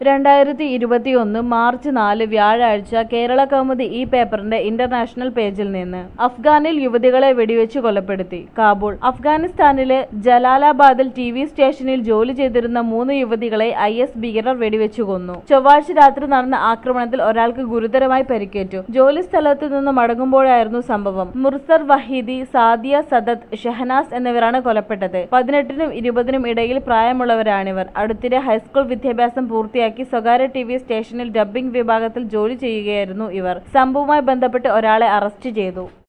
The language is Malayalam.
രണ്ടായിരത്തി ഇരുപത്തിയൊന്ന് മാർച്ച് നാല് വ്യാഴാഴ്ച കേരള കൗമുദി ഈ പേപ്പറിന്റെ ഇന്റർനാഷണൽ പേജിൽ നിന്ന് അഫ്ഗാനിൽ യുവതികളെ വെടിവെച്ച് കൊലപ്പെടുത്തി കാബൂൾ അഫ്ഗാനിസ്ഥാനിലെ ജലാലാബാദിൽ ടി വി സ്റ്റേഷനിൽ ജോലി ചെയ്തിരുന്ന മൂന്ന് യുവതികളെ ഐ എസ് ഭീകരർ വെടിവെച്ചു കൊന്നു ചൊവ്വാഴ്ച രാത്രി നടന്ന ആക്രമണത്തിൽ ഒരാൾക്ക് ഗുരുതരമായി പരിക്കേറ്റു ജോലി സ്ഥലത്തു നിന്ന് മടങ്ങുമ്പോഴായിരുന്നു സംഭവം മുർസർ വഹീദി സാദിയ സദത്ത് ഷഹനാസ് എന്നിവരാണ് കൊലപ്പെട്ടത് പതിനെട്ടിനും ഇരുപതിനും ഇടയിൽ പ്രായമുള്ളവരാണിവർ അടുത്തിടെ ഹൈസ്കൂൾ വിദ്യാഭ്യാസം പൂർത്തിയാക്കി സ്വകാര്യ ടി വി സ്റ്റേഷനിൽ ഡബ്ബിംഗ് വിഭാഗത്തിൽ ജോലി ചെയ്യുകയായിരുന്നു ഇവർ സംഭവവുമായി ബന്ധപ്പെട്ട് ഒരാളെ അറസ്റ്റ് ചെയ്തു